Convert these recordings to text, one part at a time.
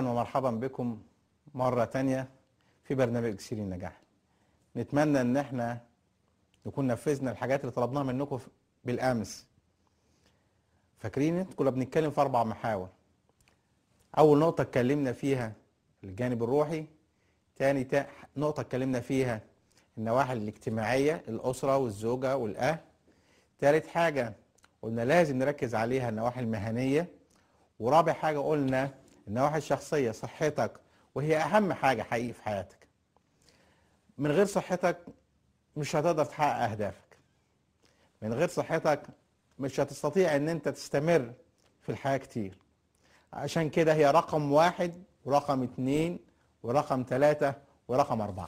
اهلا ومرحبا بكم مره تانية في برنامج سير النجاح نتمنى ان احنا نكون نفذنا الحاجات اللي طلبناها منكم بالامس فاكرين كنا بنتكلم في اربع محاور اول نقطه اتكلمنا فيها الجانب الروحي تاني تا- نقطه اتكلمنا فيها النواحي الاجتماعيه الاسره والزوجه والاهل تالت حاجه قلنا لازم نركز عليها النواحي المهنيه ورابع حاجه قلنا النواحي الشخصيه صحتك وهي اهم حاجه حقيقي في حياتك من غير صحتك مش هتقدر تحقق اهدافك من غير صحتك مش هتستطيع ان انت تستمر في الحياه كتير عشان كده هي رقم واحد ورقم اتنين ورقم تلاتة ورقم اربعة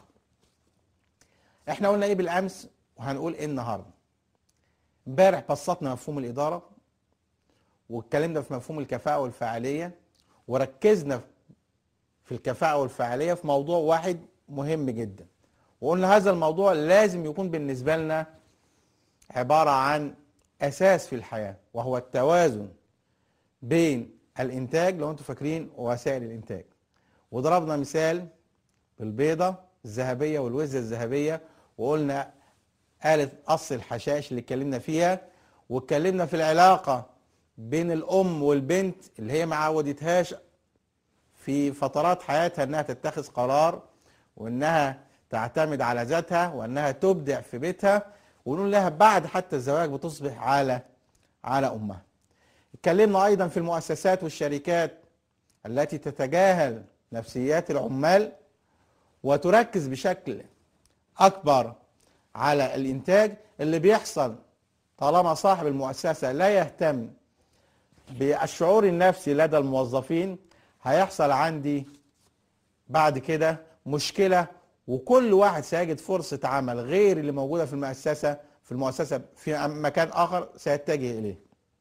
احنا قلنا ايه بالامس وهنقول ايه النهارده امبارح بسطنا مفهوم الاداره واتكلمنا في مفهوم الكفاءه والفعاليه وركزنا في الكفاءه والفعاليه في موضوع واحد مهم جدا وقلنا هذا الموضوع لازم يكون بالنسبه لنا عباره عن اساس في الحياه وهو التوازن بين الانتاج لو انتم فاكرين ووسائل الانتاج وضربنا مثال بالبيضه الذهبيه والوزه الذهبيه وقلنا آلة قص الحشائش اللي اتكلمنا فيها واتكلمنا في العلاقة بين الأم والبنت اللي هي ما عودتهاش في فترات حياتها انها تتخذ قرار وانها تعتمد على ذاتها وانها تبدع في بيتها ونقول لها بعد حتى الزواج بتصبح على على امها. اتكلمنا ايضا في المؤسسات والشركات التي تتجاهل نفسيات العمال وتركز بشكل اكبر على الانتاج اللي بيحصل طالما صاحب المؤسسه لا يهتم بالشعور النفسي لدى الموظفين هيحصل عندي بعد كده مشكله وكل واحد سيجد فرصه عمل غير اللي موجوده في المؤسسه في المؤسسه في مكان اخر سيتجه اليه.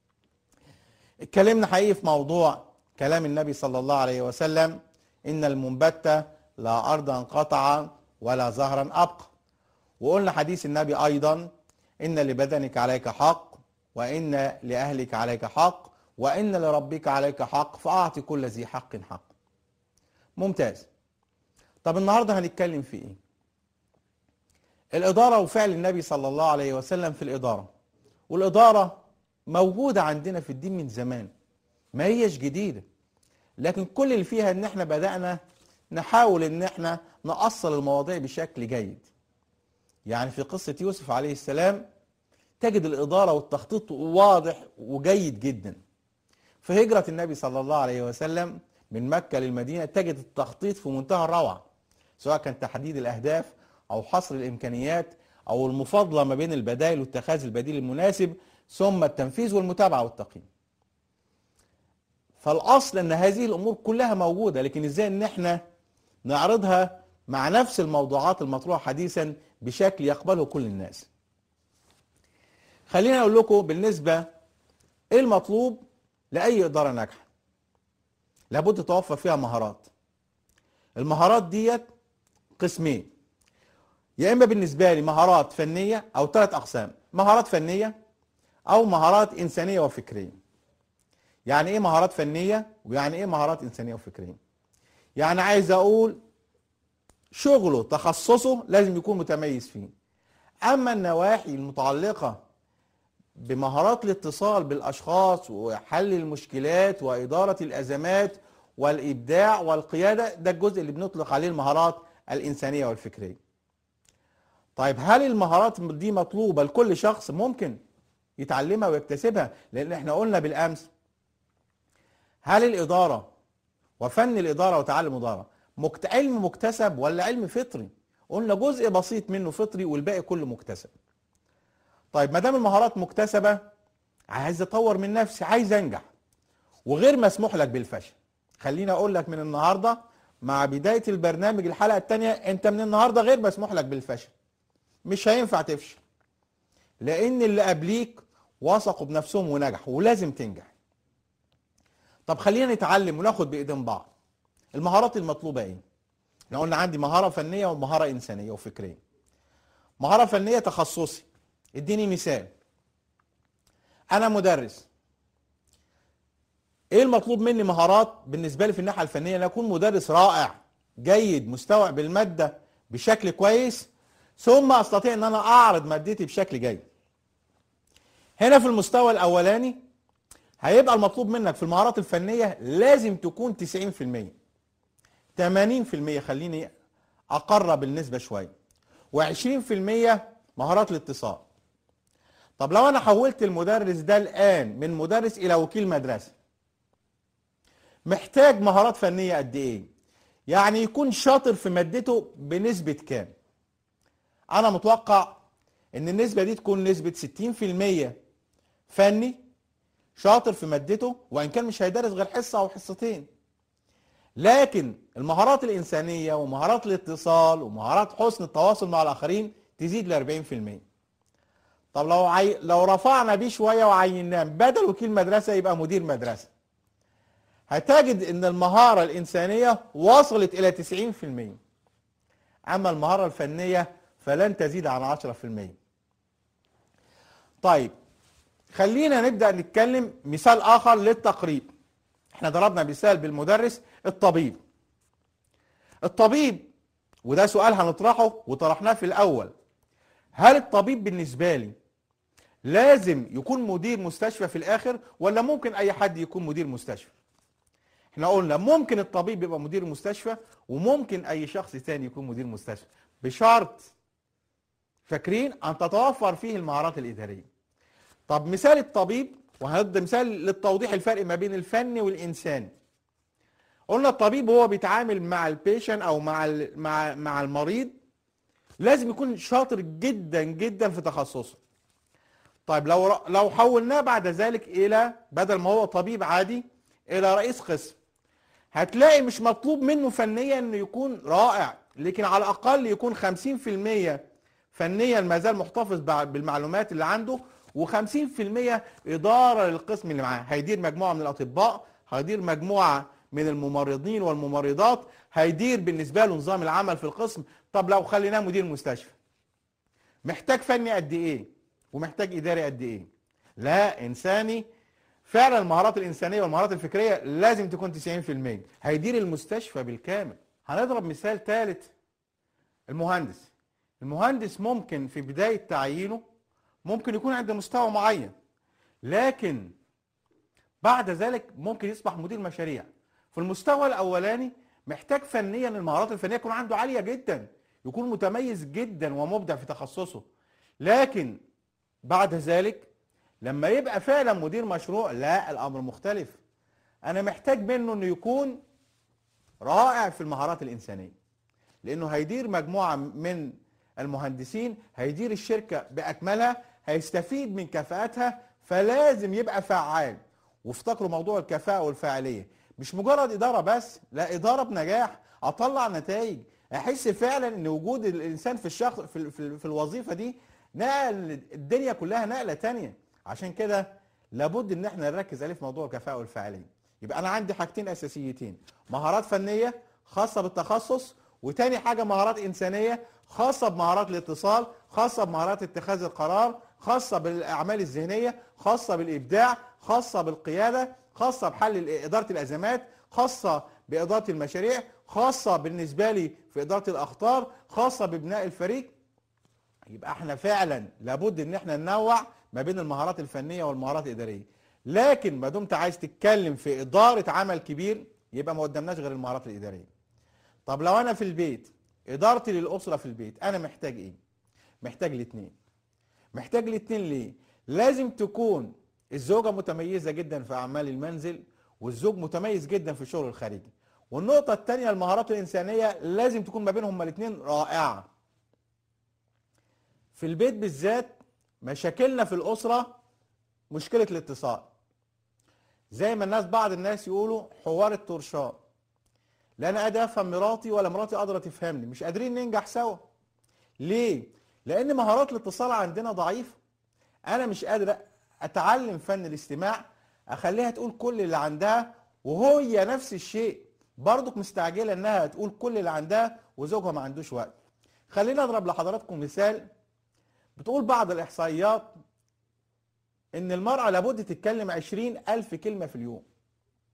اتكلمنا حقيقي في موضوع كلام النبي صلى الله عليه وسلم ان المنبت لا ارضا قطع ولا زهرا ابقى. وقلنا حديث النبي ايضا ان لبدنك عليك حق وان لاهلك عليك حق وان لربك عليك حق فاعط كل ذي حق حق ممتاز طب النهارده هنتكلم في ايه الاداره وفعل النبي صلى الله عليه وسلم في الاداره والاداره موجوده عندنا في الدين من زمان ما هيش جديده لكن كل اللي فيها ان احنا بدانا نحاول ان احنا نأصل المواضيع بشكل جيد يعني في قصة يوسف عليه السلام تجد الإدارة والتخطيط واضح وجيد جدا في هجرة النبي صلى الله عليه وسلم من مكة للمدينة تجد التخطيط في منتهى الروعة سواء كان تحديد الأهداف أو حصر الإمكانيات أو المفاضلة ما بين البدائل واتخاذ البديل المناسب ثم التنفيذ والمتابعة والتقييم فالأصل أن هذه الأمور كلها موجودة لكن إزاي أن احنا نعرضها مع نفس الموضوعات المطروحة حديثا بشكل يقبله كل الناس خلينا اقول لكم بالنسبه ايه المطلوب لاي اداره ناجحه لابد تتوفر فيها مهارات المهارات ديت قسمين يا اما بالنسبه لي مهارات فنيه او ثلاث اقسام مهارات فنيه او مهارات انسانيه وفكريه يعني ايه مهارات فنيه ويعني ايه مهارات انسانيه وفكريه يعني عايز اقول شغله تخصصه لازم يكون متميز فيه اما النواحي المتعلقه بمهارات الاتصال بالاشخاص وحل المشكلات واداره الازمات والابداع والقياده ده الجزء اللي بنطلق عليه المهارات الانسانيه والفكريه طيب هل المهارات دي مطلوبه لكل شخص ممكن يتعلمها ويكتسبها لان احنا قلنا بالامس هل الاداره وفن الاداره وتعلم الاداره مكت... علم مكتسب ولا علم فطري قلنا جزء بسيط منه فطري والباقي كله مكتسب طيب ما دام المهارات مكتسبه عايز اطور من نفسي عايز انجح وغير مسموح لك بالفشل خليني اقول لك من النهارده مع بدايه البرنامج الحلقه الثانيه انت من النهارده غير مسموح لك بالفشل مش هينفع تفشل لان اللي قبليك وثقوا بنفسهم ونجحوا ولازم تنجح طب خلينا نتعلم وناخد بايدين بعض المهارات المطلوبه ايه احنا قلنا عندي مهاره فنيه ومهاره انسانيه وفكريه مهاره فنيه تخصصي اديني مثال انا مدرس ايه المطلوب مني مهارات بالنسبه لي في الناحيه الفنيه ان اكون مدرس رائع جيد مستوعب الماده بشكل كويس ثم استطيع ان انا اعرض مادتي بشكل جيد هنا في المستوى الاولاني هيبقى المطلوب منك في المهارات الفنيه لازم تكون 90% 80% خليني اقرب النسبه شويه و20% مهارات الاتصال طب لو انا حولت المدرس ده الان من مدرس الى وكيل مدرسه محتاج مهارات فنيه قد ايه يعني يكون شاطر في مادته بنسبه كام انا متوقع ان النسبه دي تكون نسبه 60% فني شاطر في مادته وان كان مش هيدرس غير حصه او حصتين لكن المهارات الانسانيه ومهارات الاتصال ومهارات حسن التواصل مع الاخرين تزيد ل 40% طب لو عي... لو رفعنا بيه شويه وعيناه بدل وكيل مدرسه يبقى مدير مدرسه هتجد ان المهاره الانسانيه وصلت الى 90% اما المهاره الفنيه فلن تزيد عن 10% طيب خلينا نبدا نتكلم مثال اخر للتقريب احنا ضربنا مثال بالمدرس الطبيب الطبيب وده سؤال هنطرحه وطرحناه في الاول هل الطبيب بالنسبه لي لازم يكون مدير مستشفى في الاخر ولا ممكن اي حد يكون مدير مستشفى احنا قلنا ممكن الطبيب يبقى مدير مستشفى وممكن اي شخص تاني يكون مدير مستشفى بشرط فاكرين ان تتوفر فيه المهارات الاداريه طب مثال الطبيب وهندي مثال للتوضيح الفرق ما بين الفني والانساني قلنا الطبيب هو بيتعامل مع البيشن او مع مع مع المريض لازم يكون شاطر جدا جدا في تخصصه طيب لو لو حولناه بعد ذلك الى بدل ما هو طبيب عادي الى رئيس قسم هتلاقي مش مطلوب منه فنيا انه يكون رائع لكن على الاقل يكون 50% فنيا ما زال محتفظ بالمعلومات اللي عنده و50% اداره للقسم اللي معاه هيدير مجموعه من الاطباء هيدير مجموعه من الممرضين والممرضات هيدير بالنسبه له نظام العمل في القسم طب لو خليناه مدير مستشفى محتاج فني قد ايه ومحتاج اداري قد ايه لا انساني فعلا المهارات الانسانيه والمهارات الفكريه لازم تكون 90% هيدير المستشفى بالكامل هنضرب مثال ثالث المهندس المهندس ممكن في بدايه تعيينه ممكن يكون عند مستوى معين لكن بعد ذلك ممكن يصبح مدير مشاريع في المستوى الاولاني محتاج فنيا المهارات الفنيه يكون عنده عاليه جدا يكون متميز جدا ومبدع في تخصصه لكن بعد ذلك لما يبقى فعلا مدير مشروع لا الامر مختلف انا محتاج منه انه يكون رائع في المهارات الانسانيه لانه هيدير مجموعه من المهندسين هيدير الشركه باكملها هيستفيد من كفاءتها فلازم يبقى فعال وافتكروا موضوع الكفاءه والفاعليه مش مجرد اداره بس لا اداره بنجاح اطلع نتائج احس فعلا ان وجود الانسان في الشخص في, في, في الوظيفه دي نقل الدنيا كلها نقله تانية عشان كده لابد ان احنا نركز عليه في موضوع الكفاءه والفاعليه يبقى انا عندي حاجتين اساسيتين مهارات فنيه خاصه بالتخصص وتاني حاجه مهارات انسانيه خاصه بمهارات الاتصال خاصه بمهارات اتخاذ القرار خاصه بالاعمال الذهنيه خاصه بالابداع خاصه بالقياده خاصه بحل اداره الازمات خاصه باداره المشاريع خاصه بالنسبه لي في اداره الاخطار خاصه ببناء الفريق يبقى احنا فعلا لابد ان احنا ننوع ما بين المهارات الفنيه والمهارات الاداريه لكن ما دمت عايز تتكلم في اداره عمل كبير يبقى ما قدامناش غير المهارات الاداريه طب لو انا في البيت ادارتي للاسره في البيت انا محتاج ايه محتاج الاثنين محتاج الاثنين ليه لازم تكون الزوجه متميزه جدا في اعمال المنزل والزوج متميز جدا في الشغل الخارجي والنقطه الثانيه المهارات الانسانيه لازم تكون ما بينهم هما الاثنين رائعه في البيت بالذات مشاكلنا في الاسره مشكله الاتصال زي ما الناس بعض الناس يقولوا حوار الترشاه لا انا قادر افهم مراتي ولا مراتي قادره تفهمني مش قادرين ننجح سوا ليه لان مهارات الاتصال عندنا ضعيفه انا مش قادر اتعلم فن الاستماع اخليها تقول كل اللي عندها وهي نفس الشيء برضك مستعجله انها تقول كل اللي عندها وزوجها ما عندوش وقت خلينا اضرب لحضراتكم مثال بتقول بعض الاحصائيات ان المرأة لابد تتكلم عشرين الف كلمة في اليوم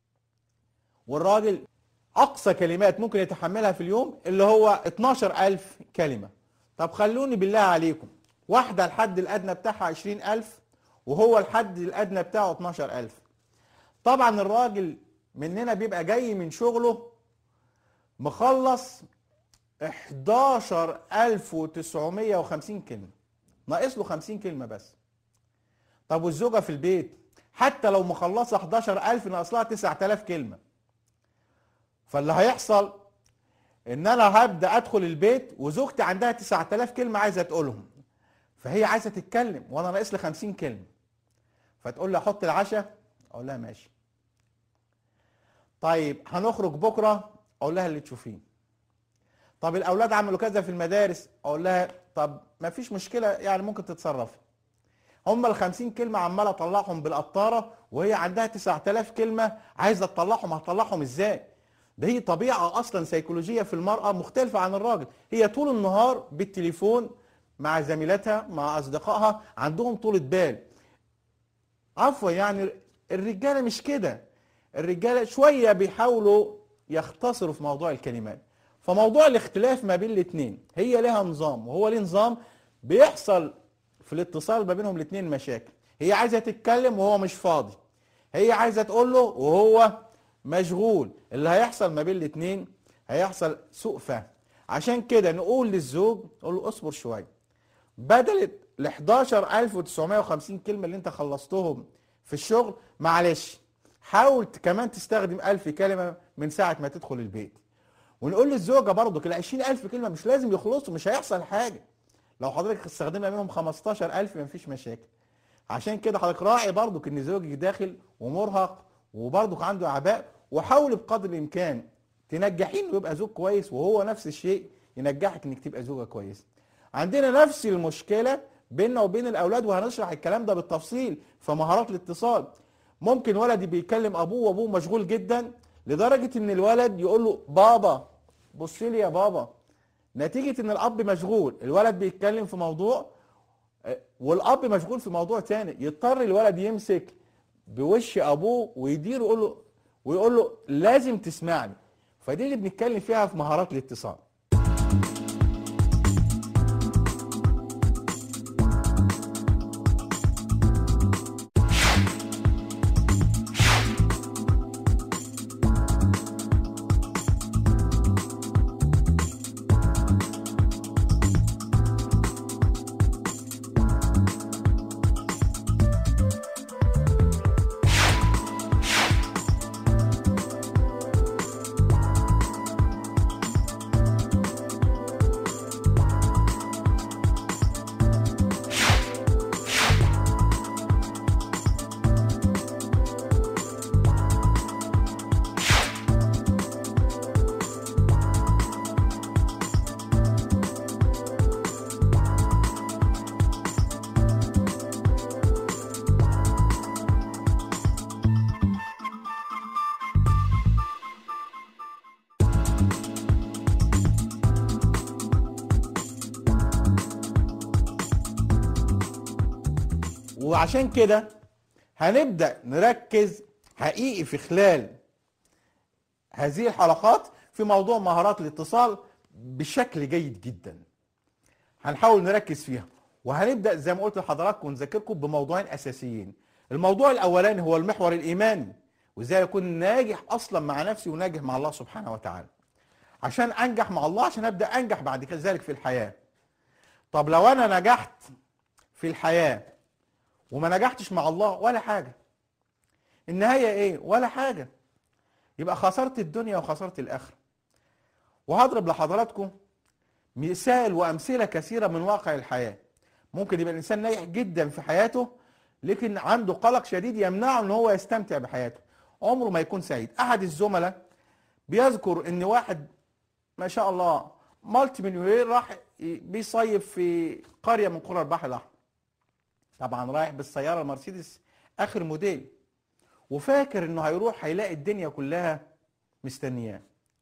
والراجل اقصى كلمات ممكن يتحملها في اليوم اللي هو 12000 كلمه طب خلوني بالله عليكم واحده الحد الادنى بتاعها 20000 وهو الحد الادنى بتاعه 12000 طبعا الراجل مننا بيبقى جاي من شغله مخلص 11950 كلمة ناقص له 50 كلمة بس طب والزوجة في البيت حتى لو مخلصة 11000 ناقص لها 9000 كلمة فاللي هيحصل ان انا هبدا ادخل البيت وزوجتي عندها 9000 كلمة عايزة تقولهم فهي عايزة تتكلم وانا ناقص لي 50 كلمة فتقول لي احط العشاء اقول لها ماشي طيب هنخرج بكره اقول لها اللي تشوفيه طب الاولاد عملوا كذا في المدارس اقول لها طب ما فيش مشكله يعني ممكن تتصرفي هم ال 50 كلمه عماله اطلعهم بالقطاره وهي عندها 9000 كلمه عايزه تطلعهم هتطلعهم ازاي ده هي طبيعه اصلا سيكولوجيه في المراه مختلفه عن الراجل هي طول النهار بالتليفون مع زميلاتها مع اصدقائها عندهم طولة بال عفوا يعني الرجاله مش كده الرجاله شويه بيحاولوا يختصروا في موضوع الكلمات فموضوع الاختلاف ما بين الاثنين هي لها نظام وهو ليه نظام بيحصل في الاتصال ما بينهم الاثنين مشاكل هي عايزه تتكلم وهو مش فاضي هي عايزه تقول له وهو مشغول اللي هيحصل ما بين الاثنين هيحصل سوء فهم عشان كده نقول للزوج نقول له اصبر شويه بدل ال 11950 كلمه اللي انت خلصتهم في الشغل معلش حاول كمان تستخدم 1000 كلمه من ساعه ما تدخل البيت ونقول للزوجه برضك ال 20000 كلمه مش لازم يخلصوا مش هيحصل حاجه لو حضرتك استخدمنا منهم 15000 مفيش مشاكل عشان كده حضرتك راعي برضك ان زوجك داخل ومرهق وبرضك عنده اعباء وحاول بقدر الامكان تنجحيه انه يبقى زوج كويس وهو نفس الشيء ينجحك انك تبقى زوجه كويسه عندنا نفس المشكله بيننا وبين الاولاد وهنشرح الكلام ده بالتفصيل في مهارات الاتصال ممكن ولد بيكلم ابوه وابوه مشغول جدا لدرجه ان الولد يقول له بابا بص لي يا بابا نتيجه ان الاب مشغول الولد بيتكلم في موضوع والاب مشغول في موضوع تاني يضطر الولد يمسك بوش ابوه ويديره يقول له ويقول له لازم تسمعني فدي اللي بنتكلم فيها في مهارات الاتصال وعشان كده هنبدأ نركز حقيقي في خلال هذه الحلقات في موضوع مهارات الاتصال بشكل جيد جدا هنحاول نركز فيها وهنبدأ زي ما قلت لحضراتكم ونذكركم بموضوعين أساسيين الموضوع الأولاني هو المحور الإيماني وإزاي أكون ناجح أصلا مع نفسي وناجح مع الله سبحانه وتعالى عشان أنجح مع الله عشان أبدأ أنجح بعد كذلك في الحياة طب لو أنا نجحت في الحياة وما نجحتش مع الله ولا حاجة النهاية ايه ولا حاجة يبقى خسرت الدنيا وخسرت الآخرة وهضرب لحضراتكم مثال وأمثلة كثيرة من واقع الحياة ممكن يبقى الإنسان ناجح جدا في حياته لكن عنده قلق شديد يمنعه ان هو يستمتع بحياته عمره ما يكون سعيد احد الزملاء بيذكر ان واحد ما شاء الله مالتي مليونير راح بيصيف في قرية من قرى البحر الأحمر طبعا رايح بالسياره المرسيدس اخر موديل وفاكر انه هيروح هيلاقي الدنيا كلها مستنياه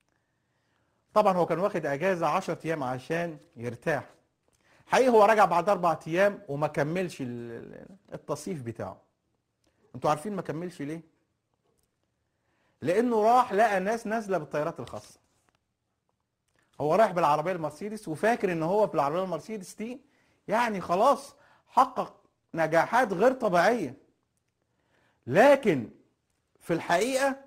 طبعا هو كان واخد اجازه 10 ايام عشان يرتاح حقيقي هو رجع بعد اربع ايام وما كملش التصيف بتاعه انتوا عارفين ما كملش ليه لانه راح لقى ناس نازله بالطيارات الخاصه هو رايح بالعربيه المرسيدس وفاكر ان هو بالعربيه المرسيدس دي يعني خلاص حقق نجاحات غير طبيعيه لكن في الحقيقه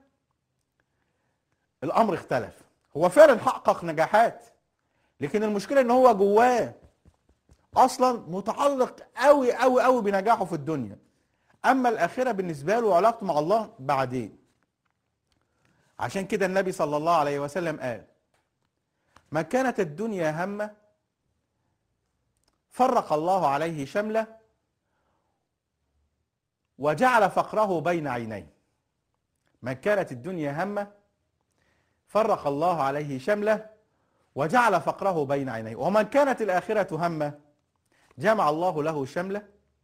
الامر اختلف هو فعلا حقق نجاحات لكن المشكله ان هو جواه اصلا متعلق قوي قوي قوي بنجاحه في الدنيا اما الاخره بالنسبه له وعلاقته مع الله بعدين عشان كده النبي صلى الله عليه وسلم قال من كانت الدنيا همه فرق الله عليه شمله وجعل فقره بين عينيه من كانت الدنيا همه فرق الله عليه شمله وجعل فقره بين عينيه ومن كانت الآخرة همه جمع الله له شمله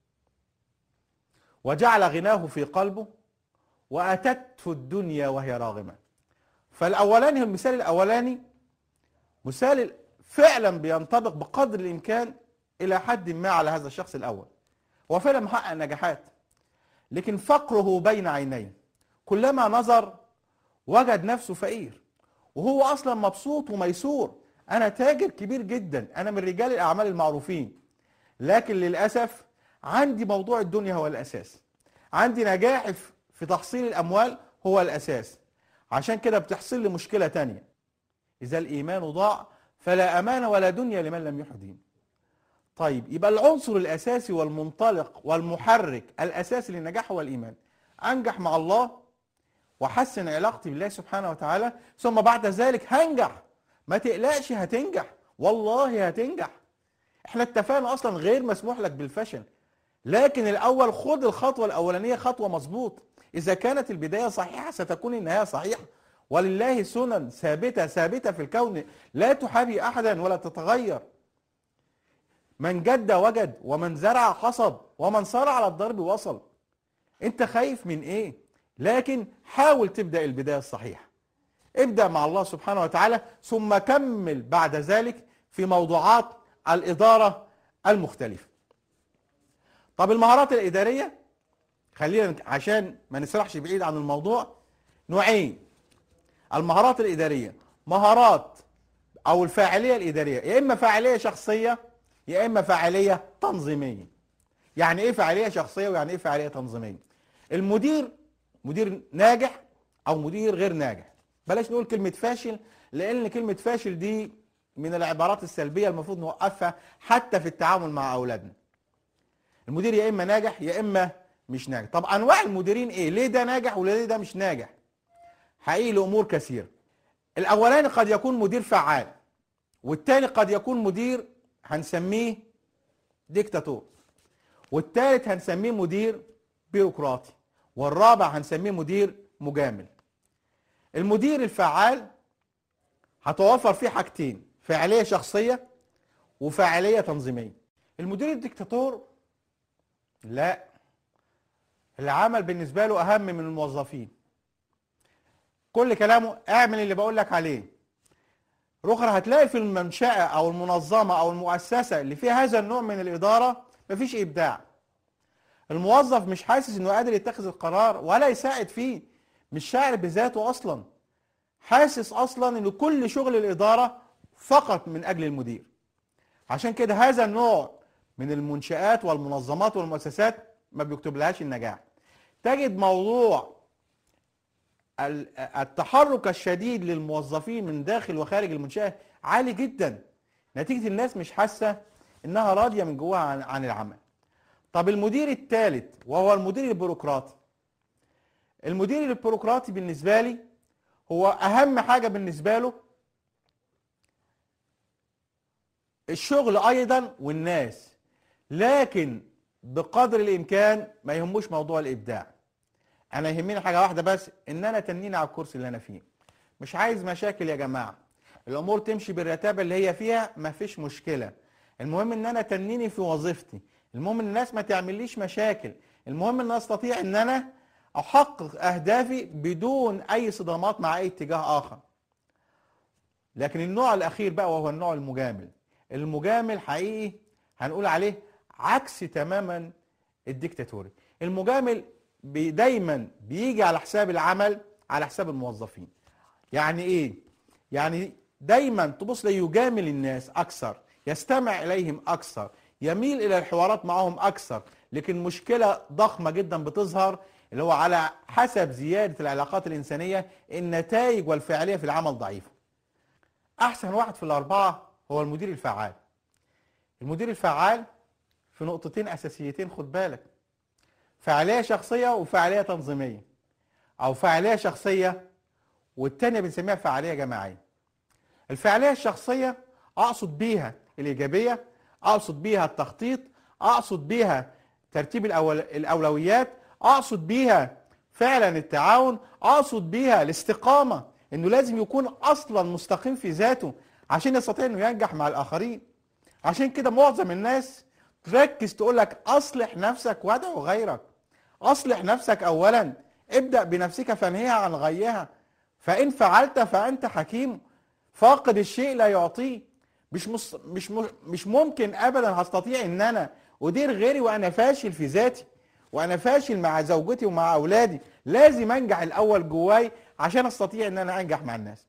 وجعل غناه في قلبه وأتته الدنيا وهي راغمة فالأولاني المثال الأولاني مثال فعلا بينطبق بقدر الإمكان إلى حد ما على هذا الشخص الأول هو فعلا محقق نجاحات لكن فقره بين عينيه كلما نظر وجد نفسه فقير وهو اصلا مبسوط وميسور انا تاجر كبير جدا انا من رجال الاعمال المعروفين لكن للاسف عندي موضوع الدنيا هو الاساس عندي نجاحي في تحصيل الاموال هو الاساس عشان كده بتحصل لي مشكله تانية اذا الايمان ضاع فلا امان ولا دنيا لمن لم يحدين طيب يبقى العنصر الاساسي والمنطلق والمحرك الاساسي للنجاح هو الايمان انجح مع الله واحسن علاقتي بالله سبحانه وتعالى ثم بعد ذلك هنجح ما تقلقش هتنجح والله هتنجح احنا اتفقنا اصلا غير مسموح لك بالفشل لكن الاول خد الخطوه الاولانيه خطوه مظبوط اذا كانت البدايه صحيحه ستكون النهايه صحيحه ولله سنن ثابته ثابته في الكون لا تحابي احدا ولا تتغير من جد وجد ومن زرع حصد ومن صار على الضرب وصل انت خايف من ايه لكن حاول تبدا البدايه الصحيحه ابدا مع الله سبحانه وتعالى ثم كمل بعد ذلك في موضوعات الاداره المختلفه طب المهارات الاداريه خلينا عشان ما نسرحش بعيد عن الموضوع نوعين المهارات الاداريه مهارات او الفاعليه الاداريه يا اما فاعليه شخصيه يا اما فاعليه تنظيميه يعني ايه فاعليه شخصيه ويعني ايه فاعليه تنظيميه المدير مدير ناجح او مدير غير ناجح بلاش نقول كلمه فاشل لان كلمه فاشل دي من العبارات السلبيه المفروض نوقفها حتى في التعامل مع اولادنا المدير يا اما ناجح يا اما مش ناجح طب انواع المديرين ايه ليه ده ناجح وليه ده مش ناجح حقيقي لامور كثيره الاولاني قد يكون مدير فعال والتاني قد يكون مدير هنسميه ديكتاتور والتالت هنسميه مدير بيروقراطي والرابع هنسميه مدير مجامل المدير الفعال هتوفر فيه حاجتين فعالية شخصية وفعالية تنظيمية المدير الدكتاتور لا العمل بالنسبة له أهم من الموظفين كل كلامه اعمل اللي بقول لك عليه رخر هتلاقي في المنشأة أو المنظمة أو المؤسسة اللي فيها هذا النوع من الإدارة مفيش إبداع الموظف مش حاسس إنه قادر يتخذ القرار ولا يساعد فيه مش شاعر بذاته أصلا حاسس أصلا إن كل شغل الإدارة فقط من أجل المدير عشان كده هذا النوع من المنشآت والمنظمات والمؤسسات ما بيكتب لهاش النجاح تجد موضوع التحرك الشديد للموظفين من داخل وخارج المنشأة عالي جدا نتيجة الناس مش حاسة انها راضية من جواها عن, عن العمل طب المدير الثالث وهو المدير البيروقراطي المدير البيروقراطي بالنسبة لي هو اهم حاجة بالنسبة له الشغل ايضا والناس لكن بقدر الامكان ما يهموش موضوع الابداع انا يهمني حاجه واحده بس ان انا تنيني على الكرسي اللي انا فيه مش عايز مشاكل يا جماعه الامور تمشي بالرتابه اللي هي فيها ما فيش مشكله المهم ان انا تنيني في وظيفتي المهم ان الناس ما تعمليش مشاكل المهم ان استطيع ان انا احقق اهدافي بدون اي صدامات مع اي اتجاه اخر لكن النوع الاخير بقى وهو النوع المجامل المجامل حقيقي هنقول عليه عكس تماما الديكتاتوري المجامل بي دايما بيجي على حساب العمل على حساب الموظفين يعني ايه يعني دايما تبص لي يجامل الناس اكثر يستمع اليهم اكثر يميل الى الحوارات معهم اكثر لكن مشكله ضخمه جدا بتظهر اللي هو على حسب زياده العلاقات الانسانيه النتائج والفعاليه في العمل ضعيفه احسن واحد في الاربعه هو المدير الفعال المدير الفعال في نقطتين اساسيتين خد بالك فعاليه شخصيه وفعاليه تنظيميه او فعاليه شخصيه والتانيه بنسميها فعاليه جماعيه الفعاليه الشخصيه اقصد بيها الايجابيه اقصد بيها التخطيط اقصد بيها ترتيب الأول الاولويات اقصد بيها فعلا التعاون اقصد بيها الاستقامه انه لازم يكون اصلا مستقيم في ذاته عشان يستطيع انه ينجح مع الاخرين عشان كده معظم الناس تركز تقول لك اصلح نفسك وادعو غيرك اصلح نفسك اولا ابدا بنفسك فانهيها عن غيها فان فعلت فانت حكيم فاقد الشيء لا يعطيه مش مص... مش م... مش ممكن ابدا هستطيع ان انا ادير غيري وانا فاشل في ذاتي وانا فاشل مع زوجتي ومع اولادي لازم انجح الاول جواي عشان استطيع ان انا انجح مع الناس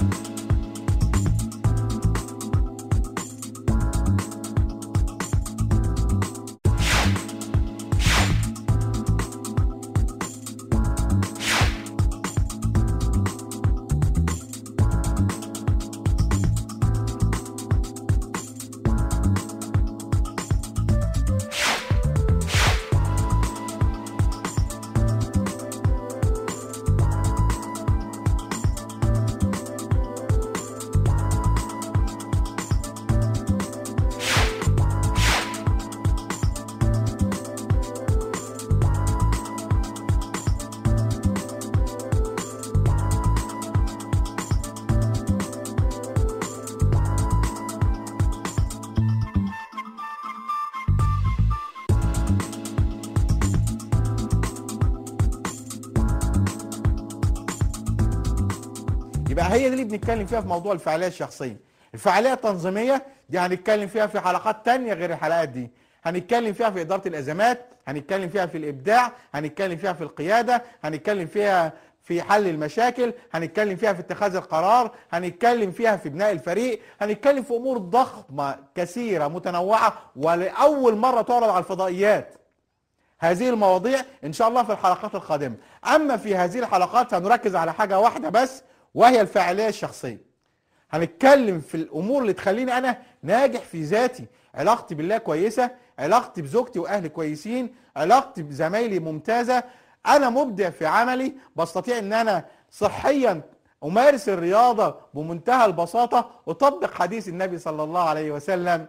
يبقى هي دي اللي بنتكلم فيها في موضوع الفعاليه الشخصيه الفعاليه التنظيميه دي هنتكلم فيها في حلقات تانية غير الحلقات دي هنتكلم فيها في اداره الازمات هنتكلم فيها في الابداع هنتكلم فيها في القياده هنتكلم فيها في حل المشاكل هنتكلم فيها في اتخاذ القرار هنتكلم فيها في بناء الفريق هنتكلم في امور ضخمه كثيره متنوعه ولاول مره تعرض على الفضائيات هذه المواضيع ان شاء الله في الحلقات القادمه اما في هذه الحلقات هنركز على حاجه واحده بس وهي الفاعليه الشخصيه هنتكلم في الامور اللي تخليني انا ناجح في ذاتي علاقتي بالله كويسه علاقتي بزوجتي واهلي كويسين علاقتي بزمايلي ممتازه انا مبدع في عملي بستطيع ان انا صحيا امارس الرياضه بمنتهى البساطه اطبق حديث النبي صلى الله عليه وسلم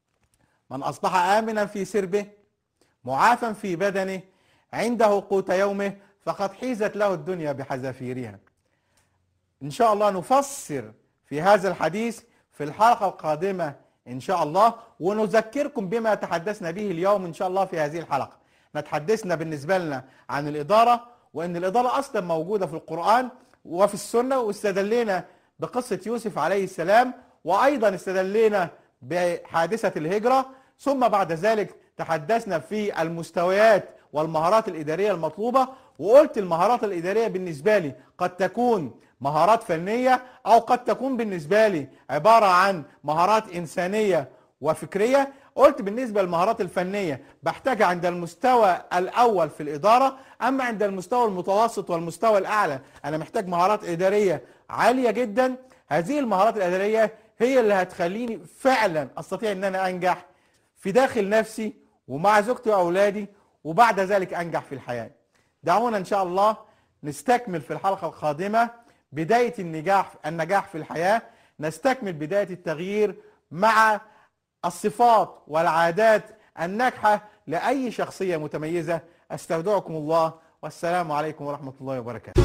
من اصبح امنا في سربه معافا في بدنه عنده قوت يومه فقد حيزت له الدنيا بحذافيرها ان شاء الله نفسر في هذا الحديث في الحلقة القادمة ان شاء الله ونذكركم بما تحدثنا به اليوم ان شاء الله في هذه الحلقة نتحدثنا بالنسبة لنا عن الإدارة وان الإدارة اصلا موجودة في القرآن وفي السنة واستدلينا بقصة يوسف عليه السلام وايضا استدلينا بحادثة الهجرة ثم بعد ذلك تحدثنا في المستويات والمهارات الإدارية المطلوبة وقلت المهارات الإدارية بالنسبة لي قد تكون مهارات فنية أو قد تكون بالنسبة لي عبارة عن مهارات إنسانية وفكرية قلت بالنسبة للمهارات الفنية بحتاجها عند المستوى الأول في الإدارة أما عند المستوى المتوسط والمستوى الأعلى أنا محتاج مهارات إدارية عالية جدا هذه المهارات الإدارية هي اللي هتخليني فعلا أستطيع أن أنا أنجح في داخل نفسي ومع زوجتي وأولادي وبعد ذلك أنجح في الحياة دعونا إن شاء الله نستكمل في الحلقة القادمة بداية النجاح النجاح في الحياة نستكمل بداية التغيير مع الصفات والعادات الناجحة لأي شخصية متميزة استودعكم الله والسلام عليكم ورحمة الله وبركاته